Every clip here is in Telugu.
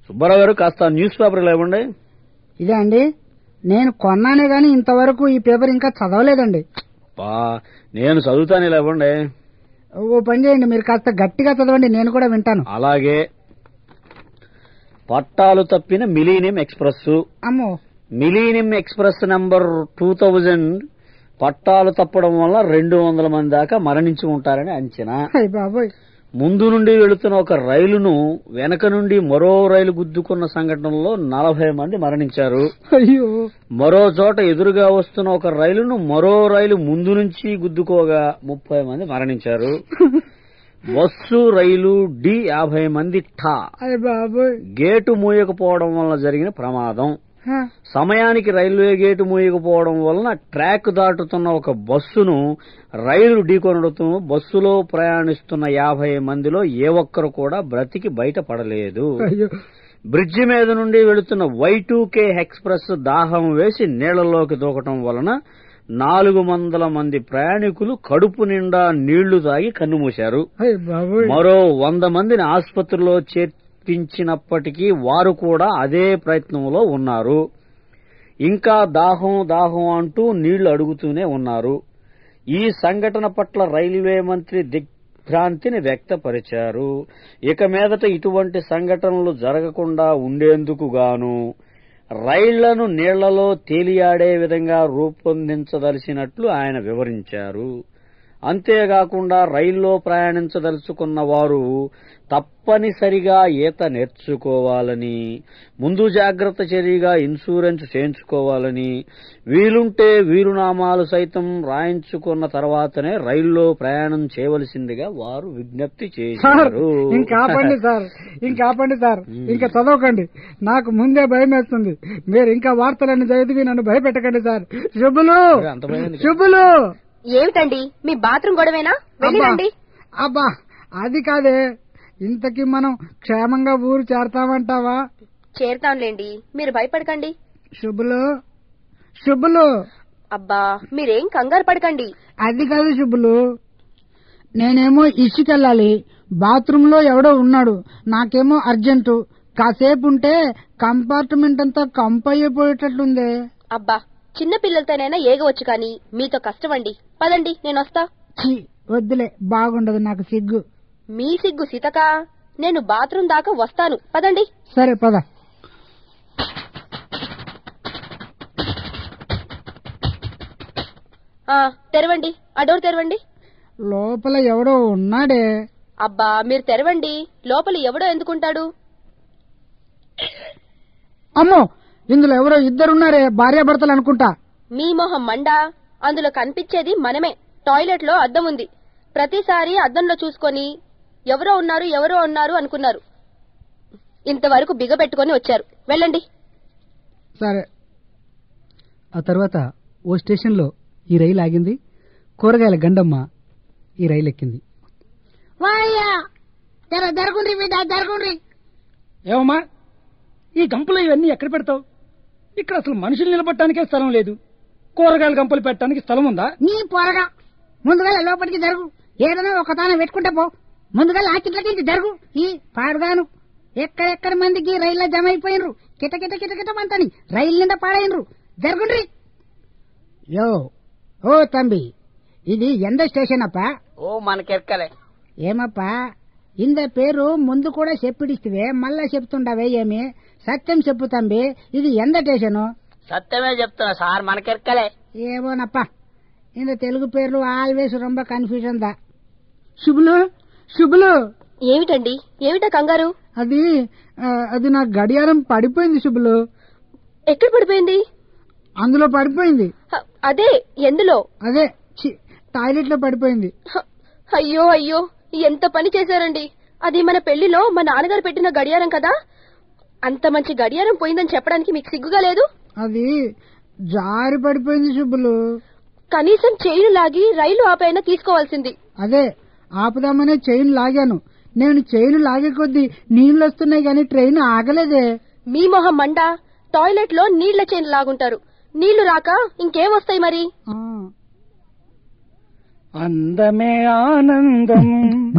సుబ్బారావు గారు కాస్త న్యూస్ పేపర్ ఇవ్వండి ఇదే అండి నేను కొన్నానే గాని ఇంతవరకు ఈ పేపర్ ఇంకా చదవలేదండి బా నేను చదువుతాను ఇలా ఇవ్వండి ఓ పని చేయండి మీరు కాస్త గట్టిగా చదవండి నేను కూడా వింటాను అలాగే పట్టాలు తప్పిన మిలీనియం ఎక్స్ప్రెస్ అమ్మో Millennium Express number two thousand పట్టాలు తప్పడం వల్ల రెండు వందల మంది దాకా మరణించి ఉంటారని అంచనా అయ్య బాబోయ్ ముందు నుండి వెళుతున్న ఒక రైలును వెనక నుండి మరో రైలు గుద్దుకున్న సంఘటనలో నలభై మంది మరణించారు అయ్యో మరో చోట ఎదురుగా వస్తున్న ఒక రైలును మరో రైలు ముందు నుంచి గుద్దుకోగా ముప్పై మంది మరణించారు బస్సు రైలు డి యాభై మంది ఠా అయ్య బాబోయ్ గేటు మూయకపోవడం వల్ల జరిగిన ప్రమాదం హ, సమయానికి రైల్వే గేటు మూయకపోవడం వలన ట్రాక్ దాటుతున్న ఒక బస్సును రైలు ఢీకొనడంతో బస్సులో ప్రయాణిస్తున్న యాభై మందిలో ఏ ఒక్కరు కూడా బ్రతికి బయటపడలేదు అయ్యో బ్రిడ్జి మీద నుండి వెళుతున్న వై కే ఎక్స్ప్రెస్ దాహం వేసి నీళ్లలోకి దూకటం వలన నాలుగు వందల మంది ప్రయాణికులు కడుపు నిండా నీళ్లు తాగి కన్నుమూశారు అయ్య బాబోయ్ మరో వంద మందిని ఆసుపత్రిలో చేర్పించినప్పటికీ వారు కూడా అదే ప్రయత్నంలో ఉన్నారు ఇంకా దాహం దాహం అంటూ నీళ్లు అడుగుతూనే ఉన్నారు ఈ సంఘటన పట్ల రైల్వే మంత్రి దిగ్భ్రాంతిని వ్యక్తపరిచారు ఇక మీదట ఇటువంటి సంఘటనలు జరగకుండా ఉండేందుకు గాను రైళ్లను నీళ్లలో తేలియాడే విధంగా రూపొందించదలిసినట్లు ఆయన వివరించారు అంతేకాకుండా రైల్లో ప్రయాణించదలుచుకున్న వారు తప్పనిసరిగా ఈత నేర్చుకోవాలని ముందు జాగ్రత్త చర్యగా ఇన్సూరెన్స్ చేయించుకోవాలని వీలుంటే వీరునామాలు సైతం రాయించుకున్న తర్వాతనే రైల్లో ప్రయాణం చేయవలసిందిగా వారు విజ్ఞప్తి సార్ చేశారు ఇంకా ఆపండి సార్ ఇంకా ఆపండి సార్ ఇంకా చదవకండి నాకు ముందే భయం వేస్తుంది మీరు ఇంకా వార్తలన్నీ చదివి నన్ను భయపెట్టకండి సార్ శుభులు అంత భయం ఎందుకు? శుభులు ఏమిటండి మీ బాత్రూమ్ గొడవేనా వెళ్ళి అబ్బా, రండి అబ్బా అది కాదే ఇంతకీ మనం క్షేమంగా ఊరు చేరతామంటావా చేరుతాంలేండి మీరు భయపడకండి శుభులు శుభులు అబ్బా మీరేం కంగారు పడకండి అది కాదు శుభులు నేనేమో ఇసుకెళ్ళాలి బాత్రూమ్ లో ఎవడో ఉన్నాడు నాకేమో అర్జెంటు కాసేపు ఉంటే కంపార్ట్మెంట్ అంతా కంపయ్యిపోయేటట్లుందే అబ్బా చిన్న పిల్లలతోనైనా ఏగవచ్చు కానీ మీతో కష్టమండి పదండి నేను వస్తా ఛీ వద్దులే బాగుండదు నాకు సిగ్గు మీ సిగ్గు సీతక నేను బాత్రూమ్ దాకా వస్తాను పదండి సరే పద ఆ తెరవండి ఆ డోర్ తెరవండి లోపల ఎవడో ఉన్నాడే అబ్బా మీరు తెరవండి లోపల ఎవడో ఎందుకుంటాడు అమ్మో ఇందులో ఎవరో ఇద్దరున్నారే భార్యాభర్తలు అనుకుంటా మీ మొహం మండా అందులో కనిపించేది మనమే టాయిలెట్ లో అద్దం ఉంది ప్రతిసారి అద్దంలో చూసుకొని ఎవరో ఉన్నారు ఎవరో ఉన్నారు అనుకున్నారు ఇంతవరకు బిగబెట్టుకొని వచ్చారు వెళ్ళండి సరే ఆ తర్వాత ఓ స్టేషన్లో ఈ రైలు ఆగింది కూరగాయల గండమ్మ ఈ రైలు ఎక్కింది ఏమమ్మా ఈ గంపలు ఇవన్నీ ఎక్కడ పెడతావు ఇక్కడ అసలు మనుషులు నిలబడటానికే స్థలం లేదు కూరగాయల గంపలు పెట్టడానికి స్థలం ఉందా నీ పొరగా ముందుగా లోపలికి జరుగు ఏదైనా ఒక తాన పెట్టుకుంటే పో ముందుగా లాకిట్లకి జరుగు ఈ పాడుగాను ఎక్కడెక్కడ మందికి రైల్లో జమ అయిపోయినరు కిట కిట కిట కిటమంతని రైలు నిండా పాడైనరు జరుగుండ్రి యో ఓ తంబి ఇది ఎంద స్టేషన్ అప్పా ఓ మనకెక్కలే ఏమప్పా ఇంద పేరు ముందు కూడా చెప్పిడిస్తే మళ్ళా చెప్తుండవే ఏమి సత్యం చెప్పు తంబి ఇది ఎంద స్టేషను సత్యమే చెప్తున్నా సార్ మనకెక్కలే ఏమోనప్పా இந்த తెలుగు పేర్లు ఆల్వేస్ రొంబ కన్ఫ్యూజన్ దా శుభులు శుభులు ఏమిటండి ఏమిటా కంగారు అది ఆ, అది నా గడియారం పడిపోయింది శుభులు ఎక్కడ పడిపోయింది అందులో పడిపోయింది హ, అదే ఎందులో అదే టాయిలెట్ లో పడిపోయింది హ, అయ్యో అయ్యో ఎంత పని చేశారండి అది మన పెళ్లిలో మా నాన్నగారు పెట్టిన గడియారం కదా అంత మంచి గడియారం పోయిందని చెప్పడానికి మీకు సిగ్గుగా లేదు అది జారి పడిపోయింది శుభులు కనీసం చైను లాగి రైలు ఆపైనా తీసుకోవాల్సింది అదే ఆపుదామనే చైన్ లాగాను నేను చైన్ లాగే కొద్దీ నీళ్లు వస్తున్నాయి కానీ ట్రైన్ ఆగలేదే మీ మొహం మండ టాయిలెట్ లో నీళ్ల చైన్ లాగుంటారు నీళ్లు రాక ఇంకేం వస్తాయి మరి ఆ, అందమే ఆనందం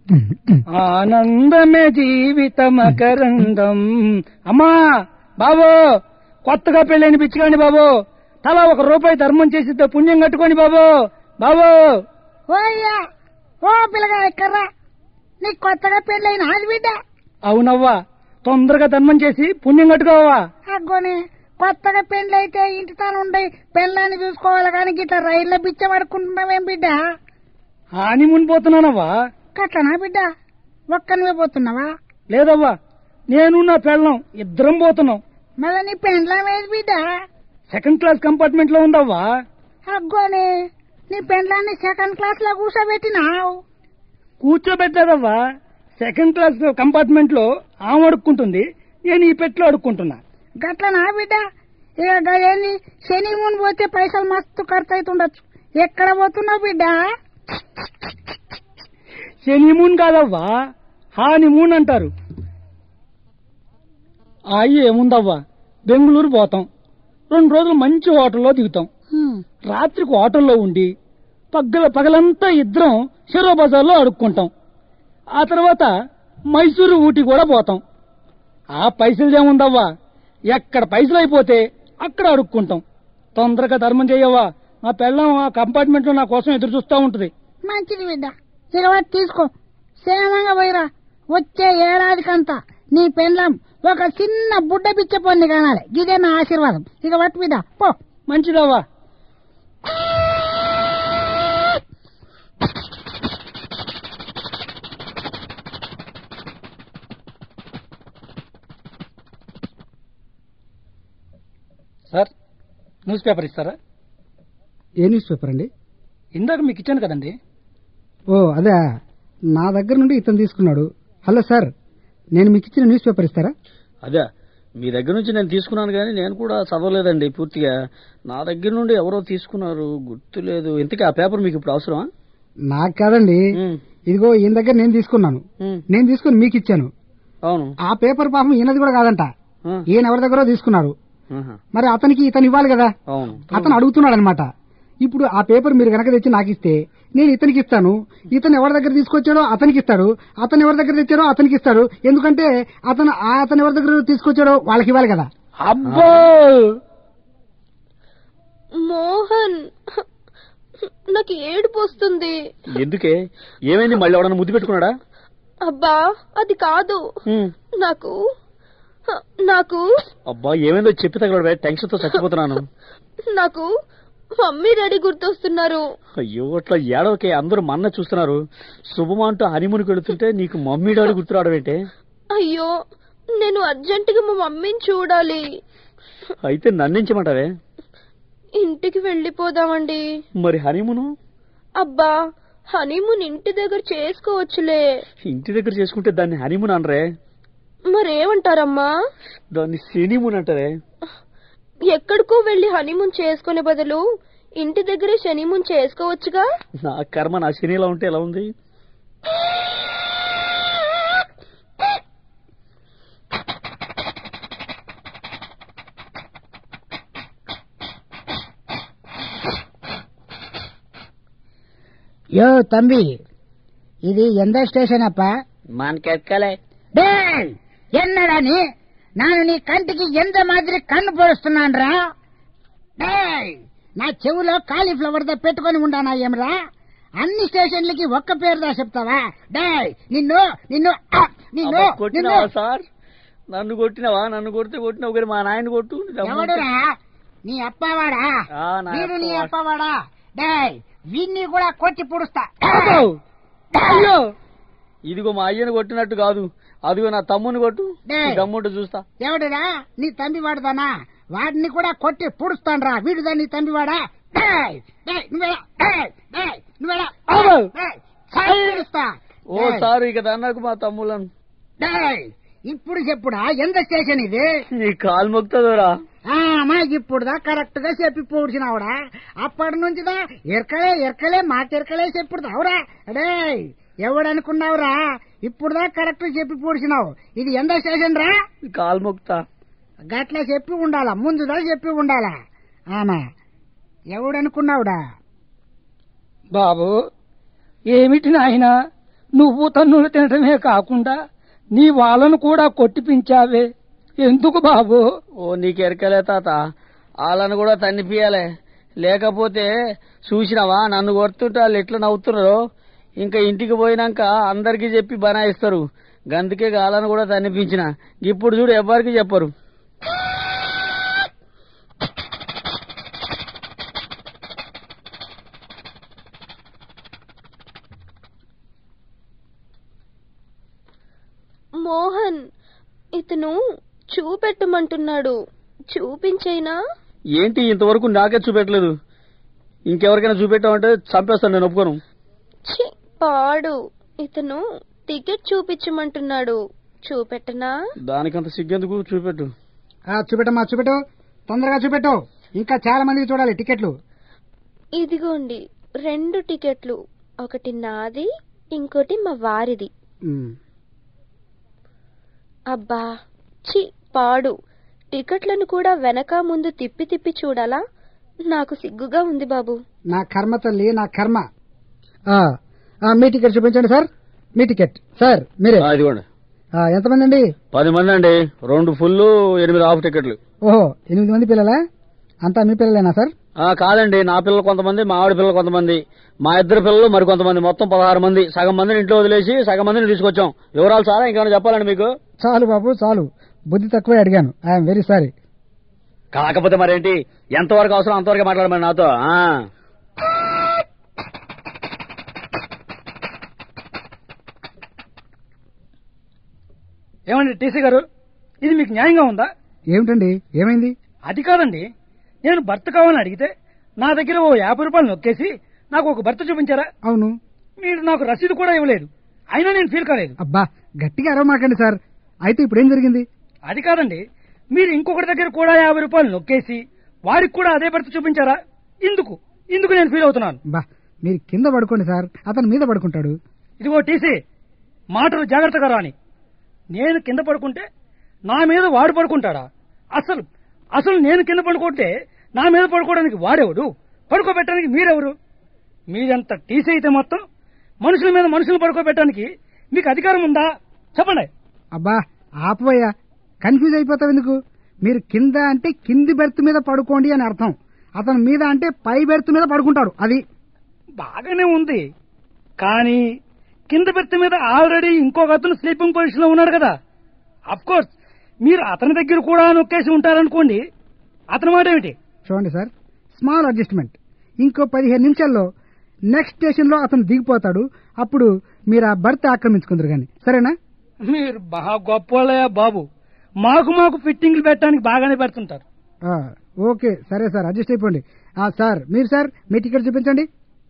ఆనందమే జీవిత మకరందం అమ్మా బాబు కొత్తగా పెళ్ళైన పిచ్చికండి బాబు తలా ఒక రూపాయి ధర్మం చేసి పుణ్యం కట్టుకోండి బాబు బాబు ఓ అయ్యా ఓ పిల్లగా ఎక్కర్రా నీకు కొత్తగా పెళ్ళైన ఆది బిడ్డ అవునవ్వా తొందరగా ధర్మం చేసి పుణ్యం కట్టుకోవా అగ్గోని కొత్తగా పెళ్ళైతే ఇంటి తాను ఉండే పెళ్ళాన్ని చూసుకోవాలి కానీ గిట్ల రైల్లో బిచ్చ పడుకుంటున్నావేం బిడ్డ హాని మునిపోతున్నానవ్వా కట్లనా బిడ్డ ఒక్కనివే పోతున్నావా లేదవ్వా నేను నా పెళ్ళం ఇద్దరం పోతున్నాం మళ్ళా నీ పెండ్లామేది బిడ్డ సెకండ్ క్లాస్ కంపార్ట్మెంట్ లో ఉందవ్వా అగ్గోని నీ పెండ్లాన్ని సెకండ్ క్లాస్ లో కూర్చోబెట్టినావు కూర్చోబెట్టలేదవ్వా సెకండ్ క్లాస్ కంపార్ట్మెంట్ లో ఆమె అడుక్కుంటుంది నేను ఈ పెట్లో అడుక్కుంటున్నా గట్లనా బిడ్డ ఇక గదేంది శని మున్ పోతే పైసలు మస్తు ఖర్చు అవుతుండొచ్చు ఎక్కడ పోతున్నావు బిడ్డ శనిమూన్ కాదవ్వా హానిమూన్ అంటారు అయ్యి ఏముందవ్వా బెంగళూరు పోతాం రెండు రోజులు మంచి హోటల్లో దిగుతాం హ్మ్. రాత్రికి హోటల్లో ఉండి పగ్గల పగలంతా ఇద్దరం షెరో బజార్లో అడుక్కుంటాం ఆ తర్వాత మైసూరు ఊటీ కూడా పోతాం ఆ పైసలదేముందవ్వా ఎక్కడ పైసలు అయిపోతే అక్కడ అడుక్కుంటాం తొందరగా ధర్మం చేయవ్వా మా పెళ్ళం ఆ కంపార్ట్మెంట్ లో నా కోసం ఎదురు చూస్తా ఉంటది మంచిది బిడ్డ ఇక వాటి తీసుకో క్షేమంగా పోయిరా వచ్చే ఏడాదికంతా నీ పెండ్లం ఒక చిన్న బుడ్డ పిచ్చ పొంది కానాలి ఇదే నా ఆశీర్వాదం ఇక వట్టు బిడ్డ పో మంచిదవ్వా సార్ న్యూస్ పేపర్ ఇస్తారా ఏ న్యూస్ పేపర్ అండి ఇందాక మీకు ఇచ్చాను కదండి ఓ అదే నా దగ్గర నుండి ఇతను తీసుకున్నాడు హలో సార్ నేను మీకు ఇచ్చిన న్యూస్ పేపర్ ఇస్తారా అదే మీ దగ్గర నుంచి నేను తీసుకున్నాను కానీ నేను కూడా చదవలేదండి పూర్తిగా నా దగ్గర నుండి ఎవరో తీసుకున్నారు గుర్తులేదు ఇంతకీ ఆ పేపర్ మీకు ఇప్పుడు అవసరమా నాకు కాదండి ఉమ్, ఇదిగో ఈయన దగ్గర నేను తీసుకున్నాను ఉమ్, నేను తీసుకుని మీకు ఇచ్చాను అవును ఆ పేపర్ పాపం ఈయనది కూడా కాదంట ఆ, ఈయన ఎవరి దగ్గర తీసుకున్నారు ఆహా, మరి అతనికి ఇతను ఇవ్వాలి కదా అవును అతను అడుగుతున్నాడు అనమాట ఇప్పుడు ఆ పేపర్ మీరు గనక తెచ్చి నాకు ఇస్తే నేను ఇతనికి ఇస్తాను ఇతను ఎవరి దగ్గర తీసుకొచ్చాడో అతనికి ఇస్తాడు అతను ఎవరి దగ్గర తెచ్చాడో అతనికి ఇస్తాడు ఎందుకంటే అతను ఆ అతను ఎవరి దగ్గర తీసుకొచ్చాడో వాళ్ళకి ఇవ్వాలి కదా అబ్బో మోహన్ నాకు ఏడుపు వస్తుంది ఎందుకే ఏమైంది మళ్ళీ ఎవడన్నా ముద్దు పెట్టుకున్నాడా అబ్బా అది కాదు ఉమ్, నాకు నాకు అబ్బా ఏమైందో చెప్పి తగలడే టెన్షన్ తో చచ్చిపోతున్నాను నాకు మమ్మీ డాడీ గుర్తొస్తున్నారు అయ్యో అట్లా ఏడవకే అందరూ మన్న చూస్తున్నారు శుభమా అంటూ హనీమూన్కి వెళుతుంటే నీకు మమ్మీ డాడీ గుర్తురావడం ఏంటే అయ్యో నేను అర్జెంటుగా మా మమ్మీని చూడాలి అయితే నన్నించమంటావే ఇంటికి వెళ్ళిపోదామండి మరి హనీమూను అబ్బా హనీమూన్ ఇంటి దగ్గర చేసుకోవచ్చులే ఇంటి దగ్గర చేసుకుంటే దాన్ని హనీమూన్ అనరే మరేమంటారమ్మా దాన్ని సినీమూన్ అంటారే ఎక్కడికో వెళ్లి హనీమూన్ చేసుకునే బదులు ఇంటి దగ్గరే శనిమూన్ చేసుకోవచ్చుగా నా కర్మ నా శనిలా ఉంటే ఎలా ఉంది యో తంబి ఇది ఎంత స్టేషన్ అప్ప మనకెక్కలే டேய் என்னடா நீ நான் నీ కంటికి ఎంత మాదిరి కన్ను పొడుస్తున్నానురా డేయ్ నా చెవులో కాలీఫ్లవర్ దా పెట్టుకొని ఉండానా ఏమరా అన్ని స్టేషన్లకి ఒక్క పేరుదా చెప్తావా డేయ్ నిన్ను నిన్ను ఆ, నిన్ను అబ్బా, నిన్ను కొట్టినావా సార్ నన్ను కొట్టినావా నన్ను కొడితే కొట్టినావు కానీ మా నాయన కొట్టు ఎవడురా నీ అప్పవాడా ఆ, నా వీడు నీ అప్పవాడు. అప్పవాడా డేయ్ వీన్ని కూడా కొట్టి పుడుస్తా అబ్బో! అయ్యో ఇదిగో మా అయ్యను కొట్టినట్టు కాదు అదిగో నా తమ్ముని కొట్టు డేయ్. నీ తమ్ముంటే చూస్తా ఎవడురా నీ తంబి వాడుదానా వాడిని కూడా కొట్టి పుడుస్తాన్రా వీడుదా నీ తంబి వాడా డేయ్, డేయ్, నువ్వెలా? డేయ్, డేయ్, నువ్వెలా? అబ్బో! డేయ్, చాలు పిలుస్తా. ఓ డేయ్, సారు ఇక అన్నకు మా తమ్ముళ్ళను డేయ్, ఇప్పుడు చెప్పుడా ఎంత స్టేషన్ ఇది నీ కాలు మొక్తుందోరా ఆ మా ఇప్పుడుదా కరెక్ట్ గా చెప్పి పూడ్చినావుడా అప్పటి నుంచిదా ఎరకలే ఎరకలే మాకెరకలే చెప్పుడుదావురా అడే ఎవడనుకున్నావురా ఇప్పుడుదా కరెక్ట్ చెప్పి పూడ్చినావు ఇది ఎంత స్టేషన్ రా నీ కాలు మొక్తా గట్ల చెప్పి ఉండాలా ముందుదా చెప్పి ఉండాలా ఆమా ఎవడనుకున్నావుడా బాబు ఏమిటి నాయనా నువ్వు తన్నులు తినటమే కాకుండా నీ వాళ్ళను కూడా కొట్టిపించావే ఎందుకు బాబు ఓ నీకెరకలే తాత వాళ్ళని కూడా తన్నిపియాలే లేకపోతే చూసినావా నన్ను కొడుతుంటే వాళ్ళు ఎట్లా నవ్వుతున్నారో ఇంకా ఇంటికి పోయినాక అందరికీ చెప్పి బనాయిస్తారు గందుకే గాలను కూడా తన్నిపించిన ఇప్పుడు చూడు ఎవరికి చెప్పరు మోహన్ ఇతను చూపెట్టమంటున్నాడు చూపించైనా ఏంటి ఇంతవరకు నాకే చూపెట్టలేదు ఇంకెవరికైనా చూపెట్టామంటే చంపేస్తాను నేను ఒప్పుకోను ఛీ, పాడు ఇతను టికెట్ చూపించమంటున్నాడు చూపెట్టనా దానికంత సిగ్గెందుకు చూపెట్టు ఆ, చూపెట్టమ్మా చూపెట్టు తొందరగా చూపెట్టు ఇంకా చాలా మందికి చూడాలి టికెట్లు ఇదిగోండి రెండు టికెట్లు ఒకటి నాది ఇంకోటి మా వారిది ఉమ్. అబ్బా చి పాడు టికెట్లను కూడా వెనక ముందు తిప్పి తిప్పి చూడాలా నాకు సిగ్గుగా ఉంది బాబు నా కర్మ తల్లి నా కర్మ ఆ, ఆ, మీ టికెట్ చూపించండి సార్ మీ టికెట్ సార్ మీరే ఆ, ఇదిగోండి ఆ, ఎంతమంది అండి పది మంది అండి రెండు ఫుల్ ఎనిమిది హాఫ్ టికెట్లు ఓహో ఎనిమిది మంది పిల్లలా అంతా మీ పిల్లలేనా సార్ ఆ, కాదండి నా పిల్లలు కొంతమంది మా ఆవిడ పిల్లలు కొంతమంది మా ఇద్దరు పిల్లలు మరి కొంతమంది మొత్తం పదహారు మంది సగం మందిని ఇంట్లో వదిలేసి సగం మందిని తీసుకొచ్చాం వివరాలు చాలా ఇంకేమైనా చెప్పాలండి మీకు చాలు బాబు చాలు బుద్ధి తక్కువే అడిగాను ఐఎమ్ వెరీ సారీ కాకపోతే మరేంటి ఎంతవరకు అవసరం అంతవరకు మాట్లాడమని నాతో ఆ. ఏమండి టీసీ గారు ఇది మీకు న్యాయంగా ఉందా ఏమిటండి ఏమైంది అది కాదండి నేను భర్త కావాలని అడిగితే నా దగ్గర ఓ యాభై రూపాయలు నొక్కేసి నాకు ఒక భర్త చూపించారా అవును మీరు నాకు రసీదు కూడా ఇవ్వలేదు అయినా నేను ఫీల్ కాలేదు అబ్బా గట్టిగా అరవమాకండి సార్ అయితే ఇప్పుడు ఏం జరిగింది అది కాదండి మీరు ఇంకొకటి దగ్గర కూడా యాభై రూపాయలు నొక్కేసి వారికి కూడా అదే భర్త చూపించారా ఇందుకు ఇందుకు నేను ఫీల్ అవుతున్నాను బా మీరు కింద పడుకోండి సార్ అతను మీద పడుకుంటాడు ఇదిగో టీసీ మాటలు జాగ్రత్తగా రాని నేను కింద పడుకుంటే నా మీద వాడు పడుకుంటాడా అసలు అసలు నేను కింద పడుకుంటే నా మీద పడుకోవడానికి వాడెవడు పడుకోబెట్టడానికి మీరెవరు మీదంత టీసీ అయితే మొత్తం మనుషుల మీద మనుషులు పడుకోబెట్టడానికి మీకు అధికారం ఉందా చెప్పండి అబ్బా ఆపవయ్యా కన్ఫ్యూజ్ అయిపోతావు ఎందుకు మీరు కింద అంటే కింది బెర్త్ మీద పడుకోండి అని అర్థం అతను మీద అంటే పై బెర్త్ మీద పడుకుంటాడు అది బాగానే ఉంది కానీ కింద బెర్త్ మీద ఆల్రెడీ ఇంకొక అతను స్లీపింగ్ పొజిషన్ లో ఉన్నాడు కదా అఫ్ కోర్స్ మీరు అతని దగ్గర కూడా నొక్కేసి ఉంటారనుకోండి అతని మాట ఏమిటి చూడండి సార్ స్మాల్ అడ్జస్ట్మెంట్ ఇంకో పదిహేను నిమిషాల్లో నెక్స్ట్ స్టేషన్ లో అతను దిగిపోతాడు అప్పుడు మీరు ఆ బర్త్ ఆక్రమించుకుందరు గాని సరేనా మీరు బాగా గొప్పలయ్యా బాబు మాకు మాకు ఫిట్టింగ్లు పెట్టడానికి బాగానే పెడుతుంటారు ఆ, ఓకే సరే సార్ అడ్జస్ట్ అయిపోండి ఆ, సార్ మీరు సార్ మీ టికెట్ చూపించండి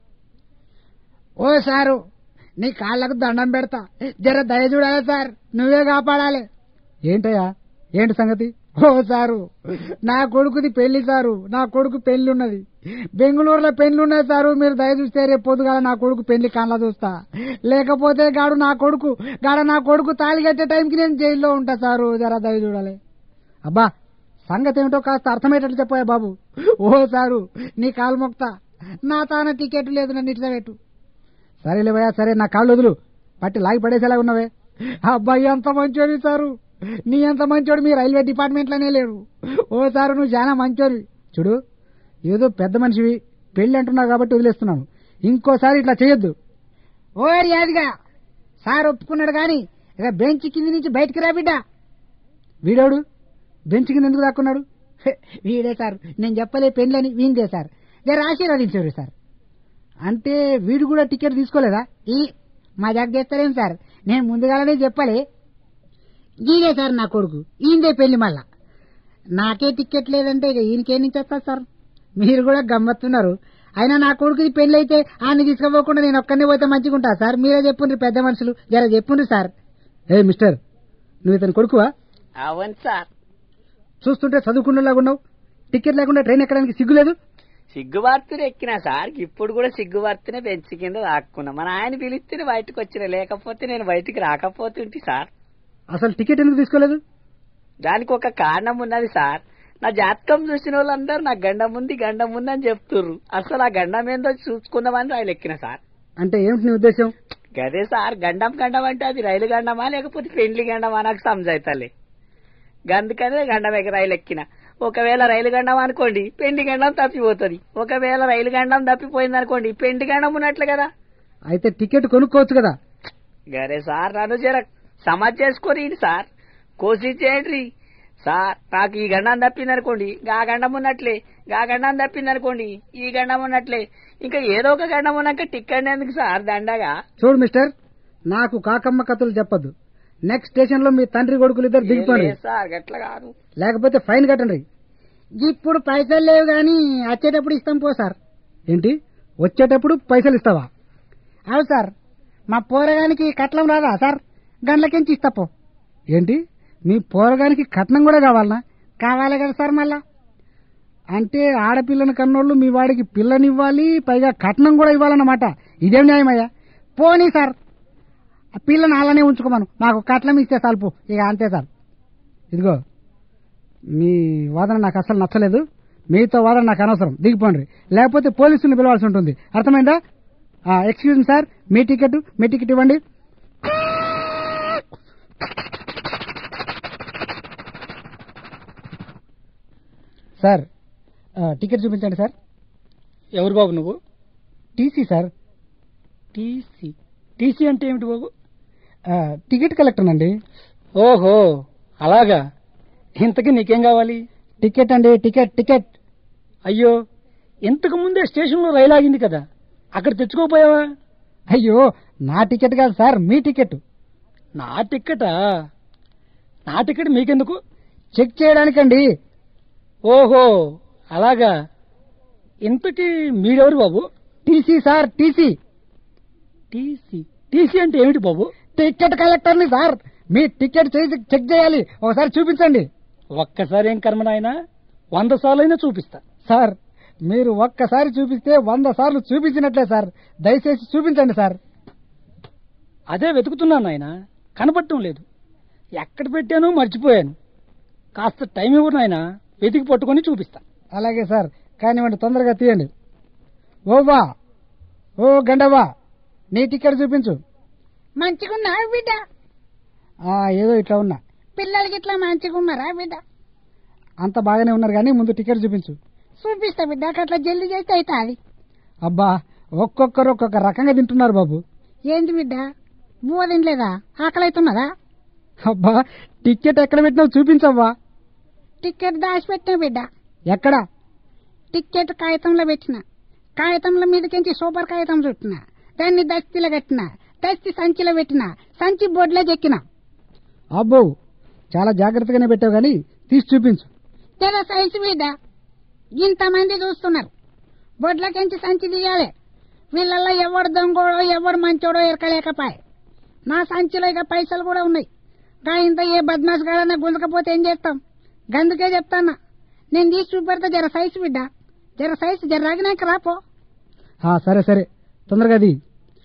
ఓ సారు నీ కాళ్ళకు దండం పెడతా జర దయ చూడాలి సార్ నువ్వే కాపాడాలి ఏంటయ్యా ఏంటి సంగతి ఓ సారు నా కొడుకుది పెళ్లి సారు నా కొడుకు పెళ్లి ఉన్నది బెంగళూరులో పెళ్లి ఉన్నది సారు మీరు దయ చూస్తే రేపు పొద్దుగాల నా కొడుకు పెళ్లి కళ్ళ చూస్తా లేకపోతే గాడు నా కొడుకు గాడ నా కొడుకు తాళి కట్టే టైంకి నేను జైల్లో ఉంటా సారు జర దయ చూడాలి అబ్బా సంగతి ఏమిటో కాస్త అర్థమయ్యేటట్టు చెప్పాయా బాబు ఓ సారు నీ కాలు మొక్తా నా తాన టికెట్ లేదు నన్ను ఇట్లా పెట్టు సరేలే భయ్యా సరే నా కాళ్ళు వదులు పట్టి లాగి పడేసేలా ఉన్నవే అబ్బాయి ఎంత మంచోడి సారు నీ ఎంత మంచోడు మీ రైల్వే డిపార్ట్మెంట్లోనే లేడు ఓ సారు నువ్వు చాలా మంచోడి చూడు ఏదో పెద్ద మనిషివి పెళ్లి అంటున్నావు కాబట్టి వదిలేస్తున్నాను ఇంకోసారి ఇట్లా చేయొద్దు ఓ యాదిగా సార్ ఒప్పుకున్నాడు గాని ఇక బెంచ్ కింది నుంచి బయటికి రా బిడ్డ వీడోడు బెంచ్ కింద ఎందుకు దాక్కున్నాడు హె, వీడే సార్ నేను చెప్పలే పెళ్ళని వీందే సార్ జర ఆశీర్వదించారు సార్ అంటే వీడు కూడా టికెట్ తీసుకోలేదా ఈ మా దగ్గర చేస్తారేం సార్ నేను ముందుగానే చెప్పలే గీడే సార్ నా కొడుకు ఈయనదే పెళ్లి మళ్ళా నాకే టికెట్ లేదంటే ఇక ఈయనకేం నుంచి వస్తారు సార్ మీరు కూడా గమ్మత్తున్నారు అయినా నా కొడుకుది పెళ్లి అయితే ఆయన తీసుకుపోకుండా నేను ఒక్కనే పోతే మంచిగా ఉంటా సార్ మీరే చెప్పుండ్రి పెద్ద మనుషులు జర చెప్పుండ్రి సార్ ఏ మిస్టర్ నువ్వు ఇతను కొడుకువా అవును సార్ చూస్తుంటే చదువుకున్నలాగా ఉన్నావు టికెట్ లేకుండా ట్రైన్ ఎక్కడానికి సిగ్గులేదు సిగ్గువార్తనే ఎక్కినా సార్ ఇప్పుడు కూడా సిగ్గువార్తనే బెంచ్ కింద దాక్కున్నా మన ఆయన పిలిస్తేనే బయటకు వచ్చిన లేకపోతే నేను బయటికి రాకపోతుంటి సార్ అసలు టికెట్ ఎందుకు తీసుకోలేదు దానికి ఒక కారణం ఉన్నది సార్ నా జాతకం చూసిన వాళ్ళందరూ నా గండం ఉంది గండం ఉంది అని చెప్తుర్రు అసలు ఆ గండం ఏందో చూసుకుందామని రైలు ఎక్కిన సార్ అంటే ఏమిటి నీ ఉద్దేశం గదే సార్ గండం గండం అంటే అది రైలు గండమా లేకపోతే పెండ్లి గండమా నాకు సమజైతలే గందుకనే గండం ఎక్కి రైలు ఎక్కిన ఒకవేళ రైలు గండం అనుకోండి పెండి గండం తప్పిపోతుంది ఒకవేళ రైలు గండం తప్పిపోయింది అనుకోండి పెండి గండం ఉన్నట్లు కదా అయితే టికెట్ కొనుక్కోవచ్చు కదా గరే సార్ నన్ను జర సమాజ్ చేసుకొని సార్ కోసి చేయండి సార్ నాకు ఈ గండం తప్పింది అనుకోండి గా గండం ఉన్నట్లే గా గండం తప్పింది అనుకోండి ఈ గండం ఉన్నట్లే ఇంకా ఏదో ఒక గండం ఉన్నాక టిక్కండి ఎందుకు సార్ దండగా చూడు మిస్టర్ నాకు కాకమ్మ కథలు చెప్పొద్దు నెక్స్ట్ స్టేషన్ లో మీ తండ్రి కొడుకులు ఇద్దరు దిగిపోండి ఏ సార్ గట్ల కాదు లేకపోతే ఫైన్ కట్టండి ఇప్పుడు పైసలు లేవు గాని వచ్చేటప్పుడు ఇస్తాం పో సార్ ఏంటి వచ్చేటప్పుడు పైసలు ఇస్తావా అవు సార్ మా పోరగానికి కట్లం రాదా సార్ గండ్లకించి ఇస్తా పో ఏంటి మీ పోరగానికి కట్నం కూడా కావాలనా కావాలి కదా సార్ మళ్ళా అంటే ఆడపిల్లని కన్నోళ్ళు మీ వాడికి పిల్లనివ్వాలి పైగా కట్నం కూడా ఇవ్వాలన్నమాట ఇదేం న్యాయమయ్యా పోనీ సార్ ఆ పిల్లని అలానే ఉంచుకోమను మాకు కట్లం ఇస్తే సాల్పు ఇక అంతే సార్ ఇదిగో మీ వాదన నాకు అసలు నచ్చలేదు మీతో వాదన నాకు అనవసరం దిగిపోండి లేకపోతే పోలీసులను పిలవాల్సి ఉంటుంది అర్థమైందా ఎక్స్క్యూజ్ మీ సార్ మీ టికెట్ మీ టికెట్ ఇవ్వండి సార్ ఆ, టికెట్ చూపించండి సార్ ఎవరు బాబు నువ్వు టీసీ సార్ టీసీ టీసీ అంటే ఏమిటి బాబు ఆ, టికెట్ కలెక్టర్ అండి ఓహో అలాగా ఇంతకీ నీకేం కావాలి టికెట్ అండి టికెట్ టికెట్ అయ్యో ఇంతకు ముందే స్టేషన్లో రైలు ఆగింది కదా అక్కడ తెచ్చుకోపోయావా అయ్యో నా టికెట్ కాదు సార్ మీ టికెట్ నా టిక్కెటా నా టికెట్ మీకెందుకు చెక్ చేయడానికండి ఓహో అలాగా ఇంతకీ మీరెవరు బాబు TC sir TC TC TC అంటే ఏమిటి బాబు టికెట్ కలెక్టర్ని సార్ మీ టికెట్ చేసి చెక్ చేయాలి ఒకసారి చూపించండి ఒక్కసారి ఏం కర్మ నాయనా వంద సార్లైనా చూపిస్తా సార్ మీరు ఒక్కసారి చూపిస్తే వంద సార్లు చూపించినట్లే సార్ దయచేసి చూపించండి సార్ అదే వెతుకుతున్నాను నాయనా కనపడటం లేదు ఎక్కడ పెట్టానో మర్చిపోయాను కాస్త టైం ఇవ్వరు నాయనా వెతికి పట్టుకొని చూపిస్తా అలాగే సార్ కానివ్వండి తొందరగా తీయండి ఓవా ఓ గండవా నీ టికెట్ చూపించు మంచిగున్నా బిడ్డ ఆ, ఏదో ఇట్లా ఉన్నా పిల్లలకి ఇట్లా మంచిగున్నారా బిడ్డ అంత బాగానే ఉన్నారు కానీ ముందు టికెట్ చూపించు చూపిస్తా బిడ్డ అట్లా జల్దీ చేస్తే అవుతుంది అబ్బా ఒక్కొక్కరు ఒక్కొక్క రకంగా తింటున్నారు బాబు ఏంటి బిడ్డ బువ్వ తినలేదా ఆకలి అవుతున్నదా అబ్బా టికెట్ ఎక్కడ పెట్టినావు చూపించవ్వా టికెట్ దాచిపెట్టిన బిడ్డ ఎక్కడ టికెట్ కాగితంలో పెట్టిన కాగితంలో మీదకించి సూపర్ కాగితం చుట్టిన దాన్ని దస్తిలో కట్టిన దస్తి సంచిలో పెట్టిన సంచి బొడ్లో చెక్కిన అబ్బో చాలా జాగ్రత్తగానే పెట్టావు కానీ తీసి చూపించు తెర సైజు బిడ్డ ఇంతమంది చూస్తున్నారు బొడ్లకించి సంచి తీయాలి వీళ్ళల్లో ఎవడు దొంగోడో ఎవడు మంచోడో ఎరకలేకపాయే నా సంచిలో ఇక పైసలు కూడా ఉన్నాయి గా ఇంత ఏ బద్మాస్ గాడన్నా గుంజకపోతే ఏం చేస్తాం గందుకే చెప్తానా నేను తీసి చూపెడతా జర సైజు బిడ్డ జర సైజు జర రాగినాక రాపో ఆ, సరే సరే తొందరగా అది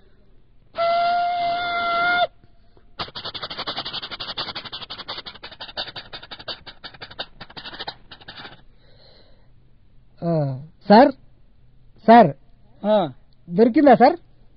సార్ సార్ ఆ, దొరికిందా సార్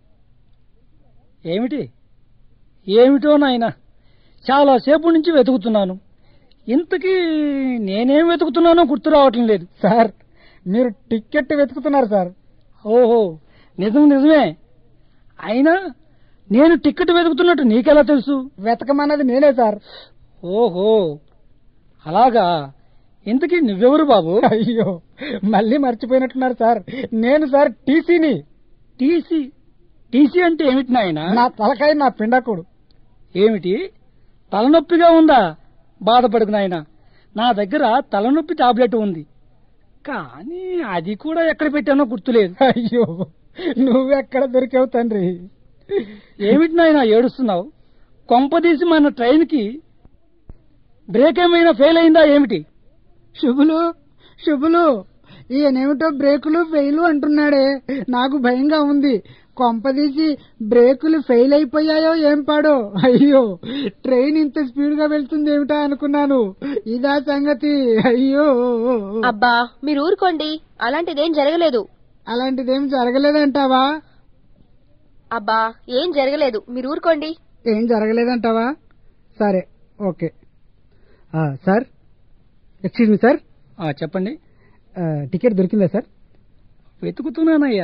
ఏమిటి ఏమిటో నాయనా చాలా సేపు నుంచి వెతుకుతున్నాను ఇంతకీ నేనేం వెతుకుతున్నానో గుర్తు రావటం లేదు సార్ మీరు టికెట్ వెతుకుతున్నారు సార్ ఓహో నిజం నిజమే అయినా నేను టికెట్ వెతుకుతున్నట్టు నీకెలా తెలుసు వెతకమన్నది నేనే సార్ ఓహో అలాగా ఇంతకీ నువ్వెవరు బాబు అయ్యో మళ్ళీ మర్చిపోయినట్టున్నారు సార్ నేను సార్ టీసీని టీసీ టీసీ అంటే ఏమిటి నాయనా నా తలకాయ నా పిండాకుడు ఏమిటి తలనొప్పిగా ఉందా బాధపడకు నాయనా నా దగ్గర తలనొప్పి టాబ్లెట్ ఉంది కానీ అది కూడా ఎక్కడ పెట్టానో గుర్తులేదు అయ్యో నువ్వెక్కడ దొరికావు తండ్రి ఏమిటి నాయనా ఏడుస్తున్నావు కొంపదీసి మన ట్రైన్కి బ్రేక్ ఏమైనా ఫెయిల్ అయిందా ఏమిటి శుభులు శుభులు ఈయనేమిటో బ్రేకులు ఫెయిల్ అంటున్నాడే నాకు భయంగా ఉంది కొంపదీసి బ్రేకులు ఫెయిల్ అయిపోయాయో ఏం పాడో అయ్యో ట్రైన్ ఇంత స్పీడ్ గా వెళ్తుంది ఏమిటా అనుకున్నాను ఇదా సంగతి అయ్యో అబ్బా మీరు ఊరుకోండి అలాంటిదేం జరగలేదు అలాంటిదేం జరగలేదంటావా అబ్బా ఏం జరగలేదు మీరు ఊరుకోండి ఏం జరగలేదంటావా సరే ఓకే ఆ, సార్ ఎక్స్క్యూజ్ మీ సార్ ఆ, చెప్పండి ఆ, టికెట్ దొరికిందా సార్ వెతుకుతున్నానయ్యా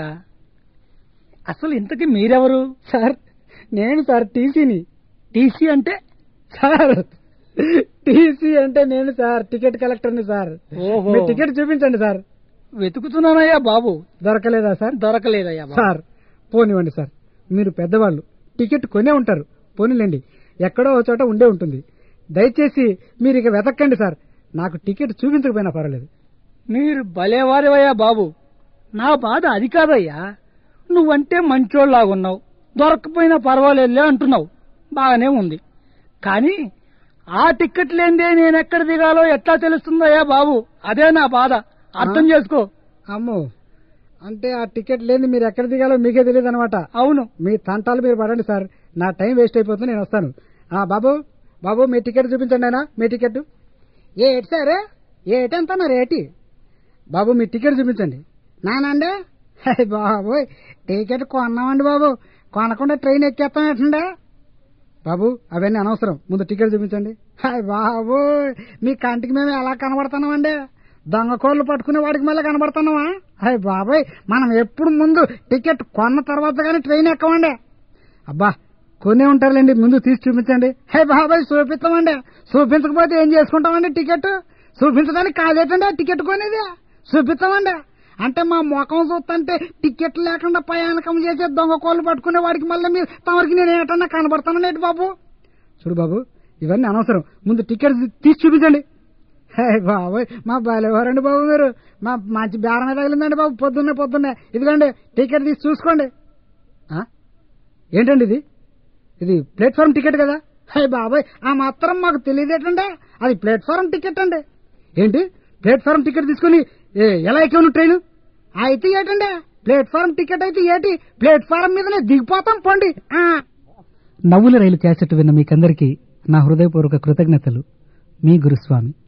అసలు ఇంతకీ మీరెవరు సార్ నేను సార్ టీసీని టీసీ అంటే సార్ టీసీ అంటే నేను సార్ టికెట్ కలెక్టర్ని సార్ ఓహో. మీ టికెట్ చూపించండి సార్ వెతుకుతున్నానయ్యా బాబు దొరకలేదా సార్ దొరకలేదయ్యా బాబు. సార్ పోనివ్వండి సార్ మీరు పెద్దవాళ్ళు టికెట్ కొనే ఉంటారు పోనీలేండి ఎక్కడో ఒక చోట ఉండే ఉంటుంది దయచేసి మీరు ఇక వెతక్కండి సార్ నాకు టికెట్ చూపించకపోయినా పర్వాలేదు మీరు భలేవారివయ్యా బాబు నా బాధ అది కాదయ్యా నువ్వంటే మంచోళ్ళలాగున్నావు దొరకపోయినా పర్వాలేదులే అంటున్నావు బాగానే ఉంది కానీ ఆ టిక్కెట్ లేనిదే నేను ఎక్కడ దిగాలో ఎట్లా తెలుస్తుందయ్యా బాబు అదే నా బాధ అర్థం చేసుకో అమ్మో అంటే ఆ టికెట్ లేని మీరు ఎక్కడ దిగాలో మీకే తెలియదు అనమాట అవును మీ తంటాలు మీరు పడండి సార్ నా టైం వేస్ట్ అయిపోతుంది నేను వస్తాను ఆ బాబు బాబు మీ టికెట్ చూపించండి అయినా మీ టికెట్ ఏటి సార్ ఏటంతా నా రేటి బాబు మీ టికెట్ చూపించండి నానండి హై బాబు టికెట్ కొన్నామండి బాబు కొనకుండా ట్రైన్ ఎక్కేస్తామేటండి బాబు అవన్నీ అనవసరం ముందు టికెట్ చూపించండి హాయ్ బాబు మీ కంటికి మేము ఎలా కనబడుతున్నామండి దొంగ కోళ్ళు పట్టుకునే వాడికి మళ్ళీ కనబడుతున్నావా హాయ్ బాబాయ్ మనం ఎప్పుడు ముందు టికెట్ కొన్న తర్వాత కానీ ట్రైన్ ఎక్కమండి అబ్బా కొనే ఉంటారులేండి ముందు తీసి చూపించండి హే బాబాయ్ చూపిస్తామండి చూపించకపోతే ఏం చేసుకుంటామండి టికెట్ చూపించడానికి కాదేటండి ఆ టికెట్ కొనేది చూపిస్తామండి అంటే మా ముఖం చూస్తుంటే టికెట్ లేకుండా ప్రయాణకం చేసే దొంగ కోళ్ళు పట్టుకునే వాడికి మళ్ళీ మీరు తమరికి నేను ఏటన్నా కనబడతానండి బాబు చూడు బాబు ఇవన్నీ అనవసరం ముందు టికెట్ తీసి చూపించండి హే బాబు మా బాలేవారండి బాబు మీరు మా మంచి బేరమే తగిలిందండి బాబు పొద్దున్నే పొద్దున్నే ఇదిగోండి టికెట్ తీసి చూసుకోండి ఆ? ఏంటండి ఇది ఇది ప్లాట్ఫామ్ టికెట్ కదా హే బాబాయ్ ఆ మాత్రం మాకు తెలియదేటండి అది ప్లాట్ఫారం టికెట్ అండి ఏంటి ప్లాట్ఫారం టికెట్ తీసుకుని ఏ, ఎలా ఎక్కావు ట్రైన్ అయితే ఏటండి ప్లాట్ఫారం టికెట్ అయితే ఏటి ప్లాట్ఫారం మీదనే దిగిపోతాం పండి నవ్వుల రైలు క్యాసెట్ విన్న మీకందరికీ నా హృదయపూర్వక కృతజ్ఞతలు మీ గురుస్వామి